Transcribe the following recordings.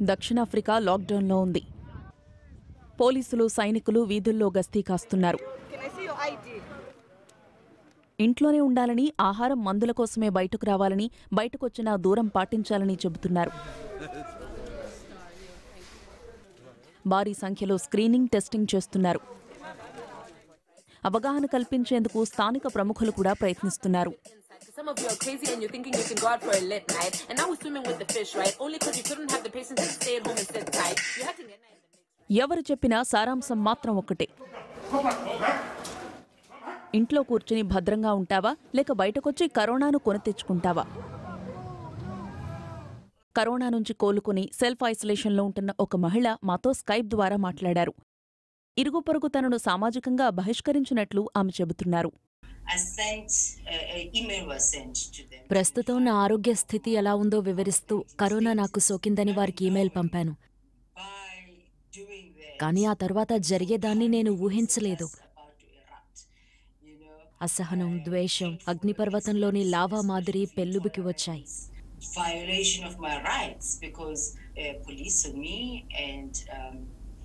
దక్షిణాఫ్రికా లాక్డౌన్లో ఉంది పోలీసులు సైనికులు వీధుల్లో గస్తీ కాస్తున్నారు ఇంట్లోనే ఉండాలని ఆహారం మందుల కోసమే బయటకు రావాలని బయటకొచ్చినా దూరం పాటించాలని చెబుతున్నారు భారీ సంఖ్యలో స్క్రీనింగ్ టెస్టింగ్ చేస్తున్నారు అవగాహన కల్పించేందుకు స్థానిక ప్రముఖులు కూడా ప్రయత్నిస్తున్నారు Some of you are crazy and you're thinking you can go out for a lit night. And now we're swimming with the fish, right? Only because you couldn't have the patience to stay at home and sit tight. You had to get in the mix. ఎవరు చెప్పినా సారాంశం మాత్రం ఒక్కటే ఇంట్లో కూర్చుని భద్రంగా ఉంటావా లేక బయటకొచ్చి కరోనాను కొని తెచ్చుకుంటావా కరోనా నుంచి కోలుకుని సెల్ఫ్ ఐసోలేషన్లో ఉంటున్న ఒక మహిళ మాతో స్కైప్ ద్వారా మాట్లాడారు ఇరుగు పొరుగు తనను సామాజికంగా బహిష్కరించినట్లు ఆమె చెబుతున్నారు I sent uh, an email was sent to them. ప్రస్తుతం నా ఆరోగ్య స్థితి ఎలా ఉందో వివరిస్తూ కరోనా నాకు సోకిందని వారికి ఈమెయిల్ పంపాను By doing that, కానీ ఆ తర్వాత జరిగేదాన్ని నేను ఊహించలేదు about to erupt. You know, అసహనం ద్వేషం అగ్నిపర్వతంలోని లావా మాదిరి పెల్లుబికి వచ్చాయి violation of my rights because uh, police on me and um,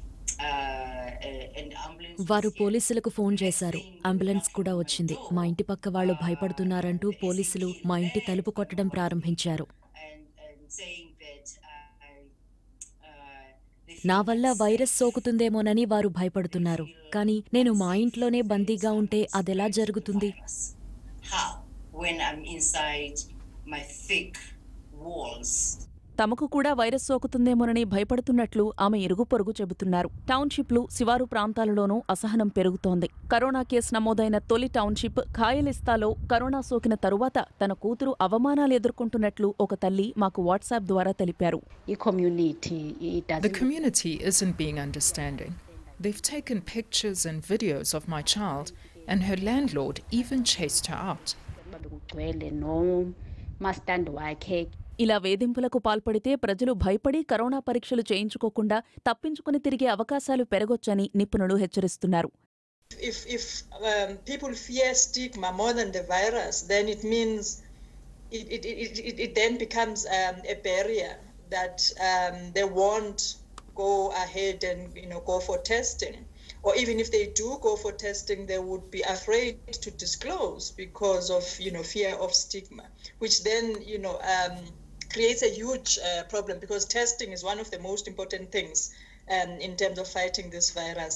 uh, uh, and ambulance. వారు పోలీసులకు ఫోన్ చేశారు అంబులెన్స్ కూడా వచ్చింది మా ఇంటి పక్క వాళ్ళు భయపడుతున్నారంటూ పోలీసులు మా ఇంటి తలుపు కొట్టడం ప్రారంభించారు and, and saying that I, uh, they నా feel వల్ల వైరస్ సోకుతుందేమోనని వారు భయపడుతున్నారు కానీ నేను మా ఇంట్లోనే బందీగా ఉంటే అదెలా జరుగుతుంది virus. How? When I'm inside my thick walls. తమకు కూడా వైరస్ సోకుతుందేమోనని భయపడుతున్నట్లు ఆమె ఇరుగు పొరుగు చెబుతున్నారు టౌన్షిప్లు శివారు ప్రాంతాలలోనూ అసహనం పెరుగుతోంది కరోనా కేసు నమోదైన తొలి టౌన్షిప్ ఖాయలిస్తాలో కరోనా సోకిన తరువాత తన కూతురు అవమానాలు ఎదుర్కొంటున్నట్లు ఒక తల్లి మాకు వాట్సాప్ ద్వారా తెలిపారు i-community The doesn't community isn't being understanding. They've taken pictures and videos of my child, and her landlord even chased her out. kugcwele nomastandi wakhe ఇలా వేధింపులకు పాల్పడితే ప్రజలు భయపడి కరోనా పరీక్షలు చేయించుకోకుండా తప్పించుకుని తిరిగే అవకాశాలు పెరగొచ్చని నిపుణులు హెచ్చరిస్తున్నారు if if um, people fear stigma more than the virus, then it means it it, it, it, it then becomes um, a barrier that um, they won't go ahead and you know go for testing, or even if they do go for testing, they would be afraid to disclose because of you know fear of stigma, which then you know. Um, creates a huge uh, problem because testing is one of the most important things um, in terms of fighting this virus.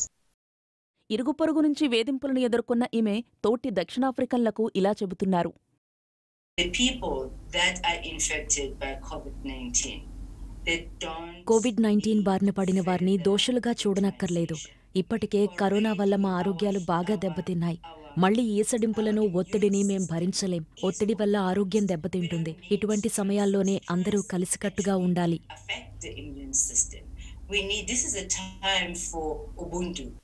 ఇరుగు పొరుగు నుంచి వేధింపులను ఎదుర్కొన్న ఈమె తోటి దక్షిణాఫ్రికన్లకు ఇలా చెబుతున్నారు The people that are infected by COVID 19, they don't. COVID nineteen బారిన పడిన వారిని దోషులుగా చూడనక్కర్లేదు ఇప్పటికే కరోనా వల్ల మా ఆరోగ్యాలు బాగా దెబ్బతిన్నాయి మళ్ళీ ఈసడింపులను ఒత్తిడిని మేం భరించలేం ఒత్తిడి వల్ల ఆరోగ్యం దెబ్బతింటుంది ఇటువంటి సమయాల్లోనే అందరూ కలిసికట్టుగా ఉండాలి affect the immune system. We need, this is a time for Ubuntu.